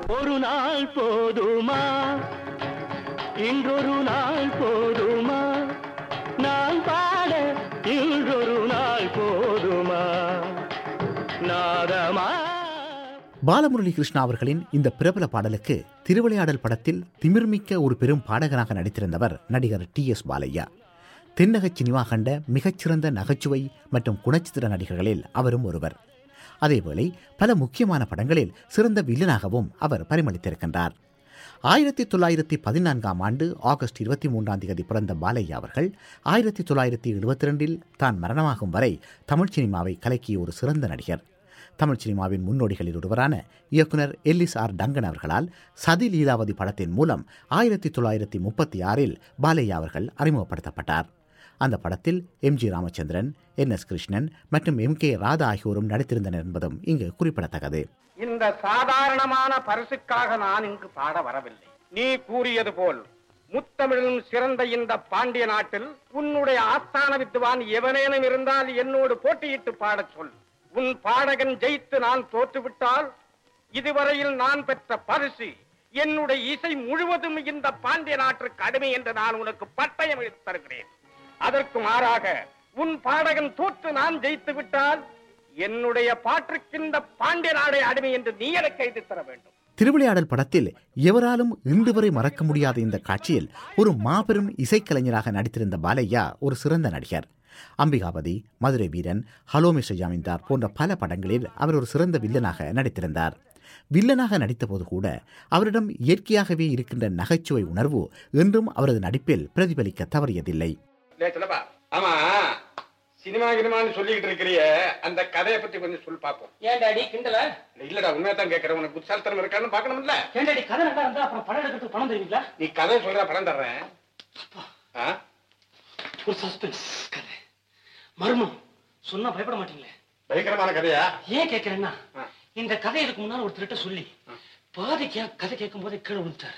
ஒரு நாள் போதுமா இன்றொரு நாள் போதுமா நான் பாட இன்றொரு நாள் போதுமா நாதமா பாலமுரளி கிருஷ்ணா அவர்களின் இந்த பிரபல பாடலுக்கு திருவிளையாடல் படத்தில் திமிர்மிக்க ஒரு பெரும் பாடகராக நடித்திருந்தவர் நடிகர் டி எஸ் பாலையா தென்னக சினிமா கண்ட மிகச்சிறந்த நகைச்சுவை மற்றும் குணச்சித்திர நடிகர்களில் அவரும் ஒருவர் அதேவேளை பல முக்கியமான படங்களில் சிறந்த வில்லனாகவும் அவர் பரிமளித்திருக்கின்றார் ஆயிரத்தி தொள்ளாயிரத்தி பதினான்காம் ஆண்டு ஆகஸ்ட் இருபத்தி மூன்றாம் தேதி பிறந்த பாலையா அவர்கள் ஆயிரத்தி தொள்ளாயிரத்தி எழுபத்தி ரெண்டில் தான் மரணமாகும் வரை தமிழ் சினிமாவை கலக்கிய ஒரு சிறந்த நடிகர் தமிழ் சினிமாவின் முன்னோடிகளில் ஒருவரான இயக்குனர் எல்லிஸ் ஆர் டங்கன் அவர்களால் சதி லீலாவதி படத்தின் மூலம் ஆயிரத்தி தொள்ளாயிரத்தி முப்பத்தி ஆறில் பாலையா அவர்கள் அறிமுகப்படுத்தப்பட்டார் அந்த படத்தில் M G Ramachandran N S Krishnan மற்றும் எம் கே ராதா ஆகியோரும் நடித்திருந்தனர் என்பதும் இங்கு குறிப்பிடத்தக்கது இந்த சாதாரணமான பரிசுக்காக நான் இங்கு பாட வரவில்லை நீ கூறியது போல் முத்தமிழும் சிறந்த இந்த பாண்டிய நாட்டில் உன்னுடைய ஆஸ்தான வித்துவான் எவனேனும் இருந்தால் என்னோடு போட்டியிட்டு பாடச் சொல் உன் பாடகன் ஜெயித்து நான் தோற்றுவிட்டால் இதுவரையில் நான் பெற்ற பரிசு என்னுடைய இசை முழுவதும் இந்த பாண்டிய நாட்டிற்கு அடிமை என்று நான் உனக்கு பட்டயம் எடுத்து தருகிறேன் அதற்கு மாறாக உன் பாடகன் தோற்று நான் ஜெயித்து விட்டால் என்னுடைய பாட்டுக்கு இந்த பாண்டிய நாடே அடிமை என்று நீ எனக்கு எழுதி தர வேண்டும் திருவிளையாடல் படத்தில் எவராலும் இன்று வரை மறக்க முடியாத இந்த காட்சியில் ஒரு மாபெரும் இசைக்கலைஞராக நடித்திருந்த பாலையா ஒரு சிறந்த நடிகர் அம்பிகாபதி மதுரை வீரன் ஹலோ மிஸ்டர் ஜாமீன்தார் போன்ற பல படங்களில் அவர் ஒரு சிறந்த வில்லனாக நடித்திருந்தார் வில்லனாக நடித்தபோது கூட அவரிடம் இயற்கையாகவே இருக்கின்ற நகைச்சுவை உணர்வு என்றும் அவரது நடிப்பில் பிரதிபலிக்க தவறியதில்லை லே சிலப்பா ஆமா சினிமா கினிமான்னு சொல்லிக்கிட்டு இருக்கிறிய அந்த கதையை பத்தி கொஞ்சம் சொல்லி பார்ப்போம் ஏன்டாடி கிண்டல இல்லடா உண்மையா தான் கேட்கறேன் உனக்கு புத்தால்தனம் இருக்கான்னு பார்க்கணும்ல ஏன்டாடி கதை நல்லா இருந்தா அப்புறம் படம் எடுக்கிறதுக்கு பணம் தருவீங்களா நீ கதை சொல்ற படம் தர்றேன் ஆ? ஒரு சஸ்பென்ஸ் கதை மர்மம் சொன்னா பயப்பட மாட்டீங்களே பயங்கரமான கதையா ஏன் கேட்கிறேன்னா ஆ. இந்த கதை இதுக்கு முன்னால ஒருத்தர்கிட்ட சொல்லி பாதிக்கு கதை கேட்கும் போதே கீழே விழுந்தார்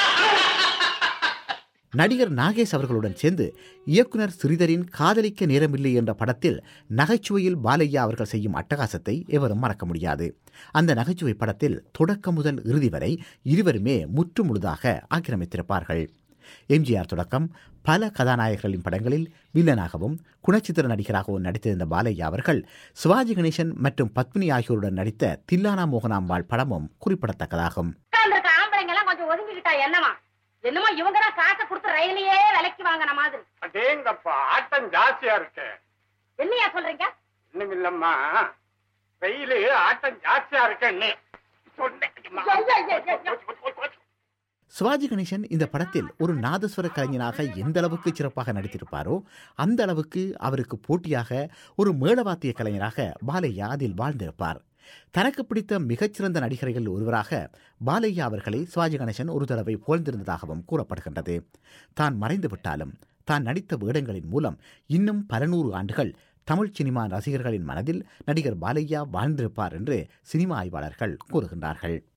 நடிகர் நாகேஷ் அவர்களுடன் சேர்ந்து இயக்குனர் ஸ்ரீதரின் காதலிக்க நேரமில்லை என்ற படத்தில் நகைச்சுவையில் பாலையா அவர்கள் செய்யும் அட்டகாசத்தை எவரும் மறக்க முடியாது அந்த நகைச்சுவை படத்தில் தொடக்கம் முதல் இறுதி வரை இருவருமே முற்று முழுதாக ஆக்கிரமித்திருப்பார்கள் எம்ஜிஆர் தொடக்கம் பல கதாநாயகர்களின் படங்களில் வில்லனாகவும் குணச்சித்திர நடிகராகவும் நடித்திருந்த பாலையா அவர்கள் சிவாஜி கணேசன் மற்றும் பத்மினி ஆகியோருடன் நடித்த தில்லானா மோகனாம்பாள் படமும் குறிப்பிடத்தக்கதாகும் உட்கார்ந்திருக்க ஆம்பளைங்க எல்லாம் கொஞ்சம் ஒதுங்கிக்கிட்டா என்னமா என்னமோ இவங்க தான் காசை கொடுத்து ரயிலையே விலைக்கு வாங்கின மாதிரி அடேங்கப்பா ஆட்டம் ஜாஸ்தியா இருக்கு என்னையா சொல்றீங்க இன்னும் இல்லம்மா வெயிலு ஆட்டம் ஜாஸ்தியா இருக்குன்னு சொன்னேன் ஐயா, ஐயா, ஐயா. சிவாஜி கணேசன் இந்த படத்தில் ஒரு நாதஸ்வர கலைஞனாக எந்த அளவுக்கு சிறப்பாக நடித்திருப்பாரோ அந்த அளவுக்கு அவருக்கு போட்டியாக ஒரு மேளவாத்திய கலைஞராக பாலையா அதில் வாழ்ந்திருப்பார் தனக்கு பிடித்த மிகச்சிறந்த நடிகர்கள் ஒருவராக பாலையா அவர்களை சிவாஜி கணேசன் ஒரு தடவை புகழ்ந்திருந்ததாகவும் கூறப்படுகின்றது தான் மறைந்து விட்டாலும் தான் நடித்த வேடங்களின் மூலம் இன்னும் பல நூறு ஆண்டுகள் தமிழ் சினிமா ரசிகர்களின் மனதில் நடிகர் பாலையா வாழ்ந்திருப்பார் என்று சினிமா ஆய்வாளர்கள் கூறுகின்றார்கள்